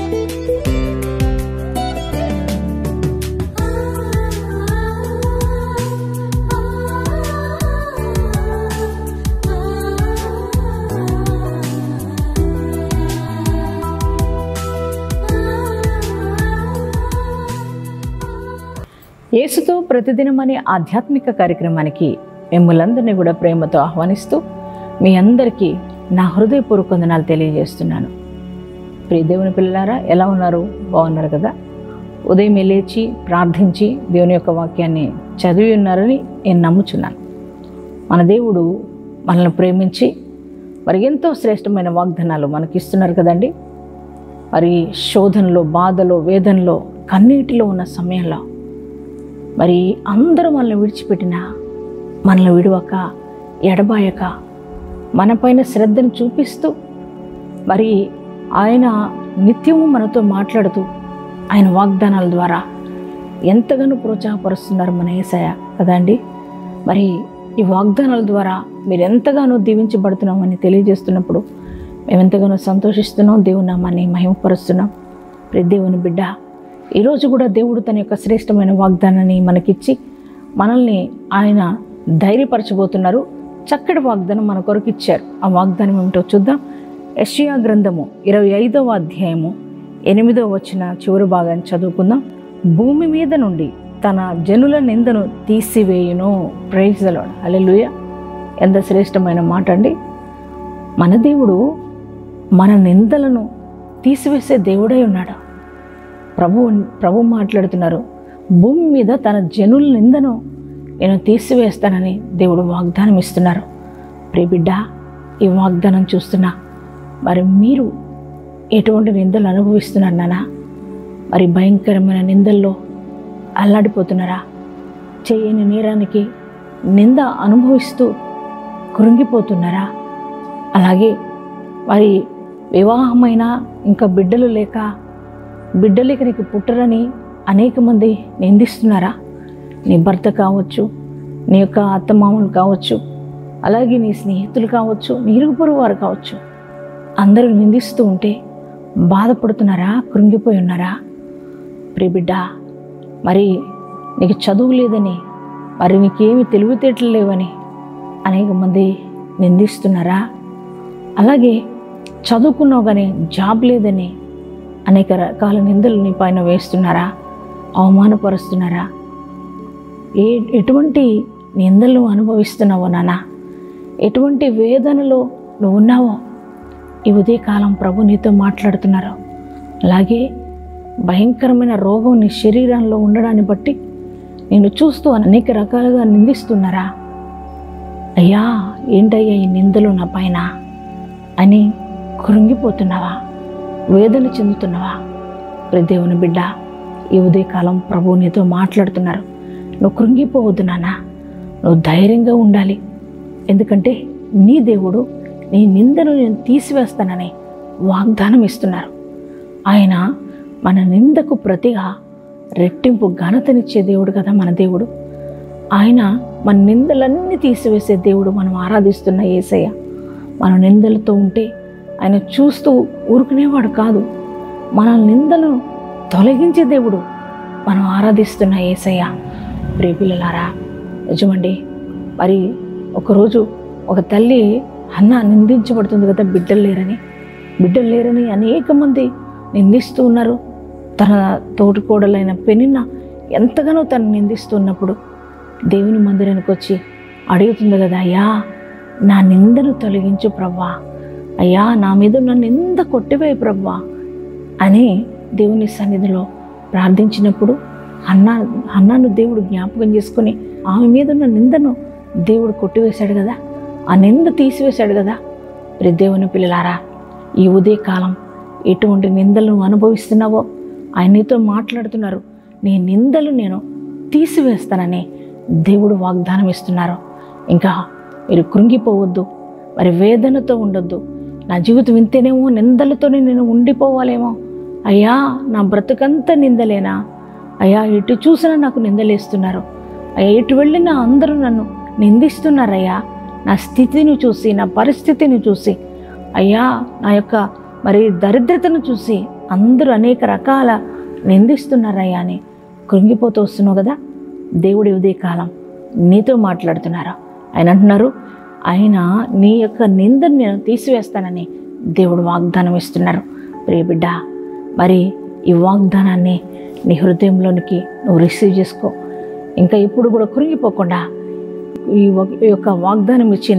యేసుతో ప్రతిదినం అనే ఆధ్యాత్మిక కార్యక్రమానికి మిమ్మల్ందరినీ కూడా ప్రేమతో ఆహ్వానిస్తూ మీ అందరికీ నా హృదయపూర్వక వందనాలు తెలియజేస్తున్నాను ప్రియ దేవుని పిల్లలారా ఎలా ఉన్నారు బాగున్నారు కదా ఉదయం లేచి ప్రార్థించి దేవుని యొక్క వాక్యాన్ని చదివి ఉన్నారని నేను నమ్ముచున్నాను మన దేవుడు మనల్ని ప్రేమించి మరి ఎంతో శ్రేష్టమైన వాగ్దానాలు మనకిస్తున్నారు కదండి మరి శోధనలో బాధలో వేదనలో కన్నీటిలో ఉన్న సమయంలో మరి అందరూ మనల్ని విడిచిపెట్టిన మనల్ని విడవక ఎడబాయక మనపైన శ్రద్ధను చూపిస్తూ మరి ఆయన నిత్యము మనతో మాట్లాడుతూ ఆయన వాగ్దానాల ద్వారా ఎంతగానో ప్రోత్సాహపరుస్తున్నారు మన ఏసయ కదండి మరి ఈ వాగ్దానాల ద్వారా మీరు ఎంతగానో దీవించబడుతున్నామని తెలియజేస్తున్నప్పుడు మేము ఎంతగానో సంతోషిస్తున్నాం దేవుని నామాన్ని మహిమపరుస్తున్నాం ప్రతి దేవుని బిడ్డ ఈరోజు కూడా దేవుడు తన యొక్క శ్రేష్టమైన వాగ్దానాన్ని మనకిచ్చి మనల్ని ఆయన ధైర్యపరచబోతున్నారు చక్కటి వాగ్దానం మన కొరకు ఇచ్చారు ఆ వాగ్దానం ఏమిటో చూద్దాం యషియా గ్రంథము ఇరవై ఐదవ అధ్యాయము ఎనిమిదవ వచ్చిన చివరి భాగాన్ని చదువుకుందాం భూమి మీద నుండి తన జనుల నిందను తీసివేయును ప్రైజ్లోడ్ అలెలుయ ఎంత శ్రేష్టమైన మాట అండి మన దేవుడు మన నిందలను తీసివేసే దేవుడై ఉన్నాడు ప్రభు ప్రభు మాట్లాడుతున్నారు భూమి మీద తన జనుల నిందను నేను తీసివేస్తానని దేవుడు వాగ్దానం ఇస్తున్నారు ప్రియబిడ్డ ఈ వాగ్దానం చూస్తున్నా మరి మీరు ఎటువంటి నిందలు అనుభవిస్తున్నారు నానా మరి భయంకరమైన నిందల్లో అల్లాడిపోతున్నారా చేయని నేరానికి నింద అనుభవిస్తూ కృంగిపోతున్నారా అలాగే మరి వివాహమైన ఇంకా బిడ్డలు లేక బిడ్డలేక నీకు పుట్టరని అనేక మంది నిందిస్తున్నారా నీ భర్త కావచ్చు నీ యొక్క అత్తమామలు కావచ్చు అలాగే నీ స్నేహితులు కావచ్చు నీ ఇరుగుపొరు వారు కావచ్చు అందరూ నిందిస్తూ ఉంటే బాధపడుతున్నారా కృంగిపోయి ఉన్నారా ప్రియబిడ్డ మరి నీకు చదువు లేదని మరి నీకేమి తెలివితేటలు లేవని అనేక మంది నిందిస్తున్నారా అలాగే చదువుకున్నావు కానీ జాబ్ లేదని అనేక రకాల నిందలు నీ పైన వేస్తున్నారా అవమానపరుస్తున్నారా ఏ ఎటువంటి నిందలు అనుభవిస్తున్నావో నాన్న ఎటువంటి వేదనలో నువ్వు ఉన్నావో ఈ ఉదయకాలం ప్రభు నీతో మాట్లాడుతున్నారు అలాగే భయంకరమైన రోగం నీ శరీరంలో ఉండడాన్ని బట్టి నేను చూస్తూ అనేక రకాలుగా నిందిస్తున్నారా అయ్యా ఏంటయ్యా ఈ నిందలు నా పైన అని కృంగిపోతున్నావా వేదన చెందుతున్నావా దేవుని బిడ్డ ఈ ఉదయకాలం ప్రభు నీతో మాట్లాడుతున్నారు నువ్వు కృంగిపోవద్దు నాన్న నువ్వు ధైర్యంగా ఉండాలి ఎందుకంటే నీ దేవుడు నీ నిందను నేను తీసివేస్తానని వాగ్దానం ఇస్తున్నారు ఆయన మన నిందకు ప్రతిగా రెట్టింపు ఘనతనిచ్చే దేవుడు కదా మన దేవుడు ఆయన మన నిందలన్నీ తీసివేసే దేవుడు మనం ఆరాధిస్తున్న ఏసయ్య మన నిందలతో ఉంటే ఆయన చూస్తూ ఊరుకునేవాడు కాదు మన నిందలను తొలగించే దేవుడు మనం ఆరాధిస్తున్న ఏసయ్య ప్రియపిల్లలారా నిజమండి మరి ఒకరోజు ఒక తల్లి అన్న నిందించబడుతుంది కదా బిడ్డలు లేరని బిడ్డలు లేరని అనేక మంది నిందిస్తూ ఉన్నారు తన తోటికోడలైన పెనిన్న ఎంతగానో తను నిందిస్తున్నప్పుడు దేవుని మందిరానికి వచ్చి అడుగుతుంది కదా అయ్యా నా నిందను తొలగించు ప్రవ్వా అయ్యా నా మీద ఉన్న నింద కొట్టివే ప్రవ్వా అని దేవుని సన్నిధిలో ప్రార్థించినప్పుడు అన్న అన్నాను దేవుడు జ్ఞాపకం చేసుకుని ఆమె మీద ఉన్న నిందను దేవుడు కొట్టివేశాడు కదా ఆ నింద తీసివేశాడు కదా మరి దేవుని పిల్లలారా ఈ ఉదయకాలం ఎటువంటి నిందలు నువ్వు అనుభవిస్తున్నావో ఆయన నీతో మాట్లాడుతున్నారు నీ నిందలు నేను తీసివేస్తానని దేవుడు వాగ్దానం ఇస్తున్నారు ఇంకా మీరు కృంగిపోవద్దు మరి వేదనతో ఉండొద్దు నా జీవితం ఇంతేనేమో నిందలతోనే నేను ఉండిపోవాలేమో అయ్యా నా బ్రతుకంతా నిందలేనా అయ్యా ఎటు చూసినా నాకు నిందలేస్తున్నారు అయ్యా ఎటు వెళ్ళినా అందరూ నన్ను నిందిస్తున్నారయ్యా నా స్థితిని చూసి నా పరిస్థితిని చూసి అయ్యా నా యొక్క మరి దరిద్రతను చూసి అందరూ అనేక రకాల నిందిస్తున్నారయ్యా అని కృంగిపోతూ వస్తున్నావు కదా దేవుడి ఉదయ కాలం నీతో మాట్లాడుతున్నారు ఆయన అంటున్నారు ఆయన నీ యొక్క నిందను నేను తీసివేస్తానని దేవుడు వాగ్దానం ఇస్తున్నారు ప్రియ బిడ్డ మరి ఈ వాగ్దానాన్ని నీ హృదయంలోనికి నువ్వు రిసీవ్ చేసుకో ఇంకా ఇప్పుడు కూడా కృంగిపోకుండా ఈ ఒక- ఈ యొక్క వాగ్దానం ఇచ్చిన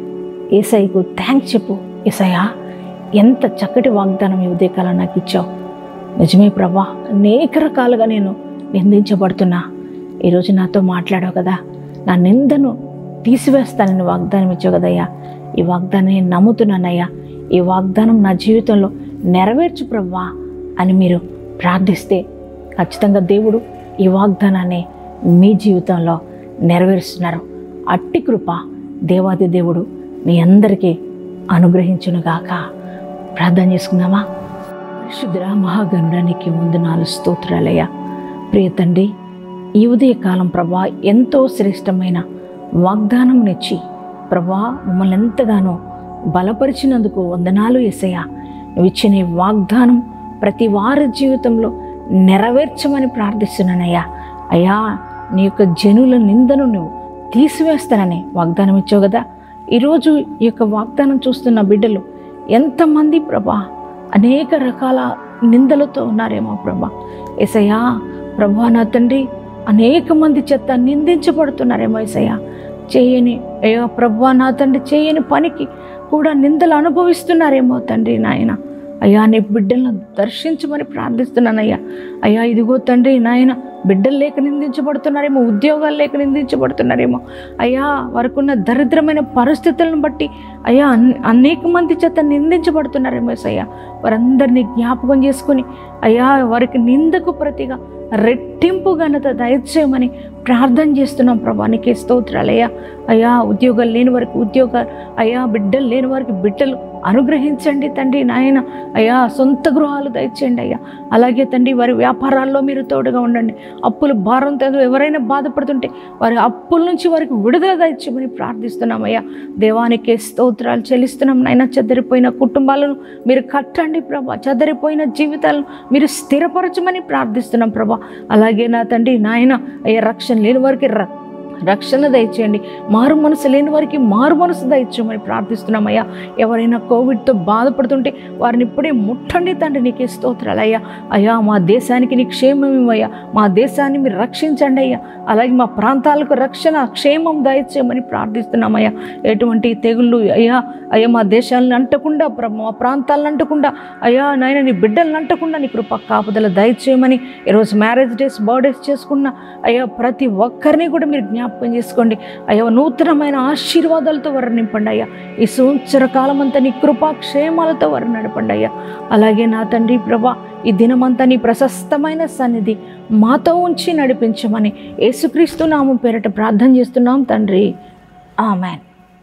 ఏసైకు థ్యాంక్స్ చెప్పు ఏసయ్యా ఎంత చక్కటి వాగ్దానం ఈ ఉదయకాలం నాకు ఇచ్చావు నిజమే ప్రభా అనేక రకాలుగా నేను నిందించబడుతున్నా ఈరోజు నాతో మాట్లాడావు కదా నా నిందను తీసివేస్తానని వాగ్దానం ఇచ్చావు కదయ్యా ఈ వాగ్దానం నేను నమ్ముతున్నానయ్యా ఈ వాగ్దానం నా జీవితంలో నెరవేర్చు ప్రవ్వా అని మీరు ప్రార్థిస్తే ఖచ్చితంగా దేవుడు ఈ వాగ్దానాన్ని మీ జీవితంలో నెరవేరుస్తున్నారు అట్టి కృప దేవాది దేవుడు మీ అందరికీ అనుగ్రహించునుగాక ప్రార్థన చేసుకుందామా పరిశుద్ర మహాగణుడానికి ముందు నాలుగు స్తోత్రాలయ్యా ప్రియ తండ్రి ఈ ఉదయకాలం ప్రభా ఎంతో శ్రేష్టమైన వాగ్దానం నెచ్చి ప్రభా మమ్మల్ని ఎంతగానో బలపరిచినందుకు వందనాలు ఎసయ్యా నువ్వు ఇచ్చిన ఈ వాగ్దానం ప్రతి వారి జీవితంలో నెరవేర్చమని ప్రార్థిస్తున్నానయ్యా అయ్యా నీ యొక్క జనుల నిందను నువ్వు తీసివేస్తానని వాగ్దానం ఇచ్చావు కదా ఈరోజు ఈ యొక్క వాగ్దానం చూస్తున్న బిడ్డలు ఎంతమంది ప్రభా అనేక రకాల నిందలతో ఉన్నారేమో ప్రభా ఎసయ్యా ప్రభా నా తండ్రి అనేక మంది చెత్త నిందించబడుతున్నారేమో ఎసయ్యా చేయని అయ్యో ప్రభా నా తండ్రి చేయని పనికి కూడా నిందలు అనుభవిస్తున్నారేమో తండ్రి నాయన అయ్యా నీ బిడ్డలను దర్శించమని ప్రార్థిస్తున్నానయ్యా అయ్యా ఇదిగో తండ్రి నాయన బిడ్డలు లేక నిందించబడుతున్నారేమో ఉద్యోగాలు లేక నిందించబడుతున్నారేమో అయ్యా వారికి ఉన్న దరిద్రమైన పరిస్థితులను బట్టి అయ్యా అన్- అనేక మంది చేత నిందించబడుతున్నారేమో అయ్యా వారందరినీ జ్ఞాపకం చేసుకుని అయ్యా వారికి నిందకు ప్రతిగా రెట్టింపు ఘనత దయచేయమని ప్రార్థన చేస్తున్నాం ప్రభా నీకే స్తోత్రాలయ్యా అయ్యా ఉద్యోగాలు లేని వారికి ఉద్యోగాలు అయ్యా బిడ్డలు లేని వారికి బిడ్డలు అనుగ్రహించండి తండ్రి నాయన అయ్యా సొంత గృహాలు దయచేయండి అయ్యా అలాగే తండ్రి వారి వ్యాపారాల్లో మీరు తోడుగా ఉండండి అప్పులు భారంతో ఎవరైనా బాధపడుతుంటే వారి అప్పుల నుంచి వారికి విడుదల దయచేయమని ప్రార్థిస్తున్నాం అయ్యా దేవానికి స్తోత్రాలు చెల్లిస్తున్నాం నాయన చెదరిపోయిన కుటుంబాలను మీరు కట్టండి ప్రభా చెదరిపోయిన జీవితాలను మీరు స్థిరపరచమని ప్రార్థిస్తున్నాం ప్రభా అలాగే నా తండ్రి నాయన అయ్యా రక్షణ లేని వారికి ర- రక్షణ దయచేయండి మారు మనసు లేని వారికి మారు మనసు దయచేయమని ప్రార్థిస్తున్నామయ్యా ఎవరైనా కోవిడ్తో బాధపడుతుంటే వారిని ఇప్పుడే ముట్టండి తండ్రి నీకే స్తోత్రాలు అయ్యా అయ్యా మా దేశానికి నీ క్షేమం ఇవ్వయ్యా మా దేశాన్ని మీరు రక్షించండి అయ్యా అలాగే మా ప్రాంతాలకు రక్షణ క్షేమం దయచేయమని ప్రార్థిస్తున్నామయ్యా ఎటువంటి తెగుళ్ళు అయ్యా అయ్యా మా దేశాలను అంటకుండా ప్ర- మా ప్రాంతాలను అంటకుండా అయ్యా నాయన నీ బిడ్డలను అంటకుండా నీ కృప కాపుదల దయచేయమని ఈరోజు మ్యారేజ్ డేస్ బర్త్డేస్ చేసుకున్న అయ్యా ప్రతి ఒక్కరిని కూడా మీరు జ్ఞాపకం చేసుకోండి అయ్యా నూతనమైన ఆశీర్వాదాలతో వారు నింపండి అయ్యా ఈ సంవత్సర కాలం అంతా నీ కృపా క్షేమాలతో వారు నడపండి అయ్యా అలాగే నా తండ్రి ప్రభా ఈ దినమంతా నీ ప్రశస్తమైన సన్నిధి మాతో ఉంచి నడిపించమని యేసుక్రీస్తు నామం పేరట ప్రార్థన చేస్తున్నాం తండ్రి ఆమెన్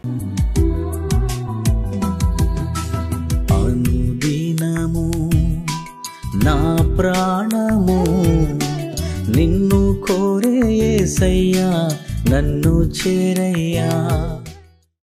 అనుదినము నా ప్రాణము నిన్ను కోరే యేసయ్యా నన్ను చేరయ్యా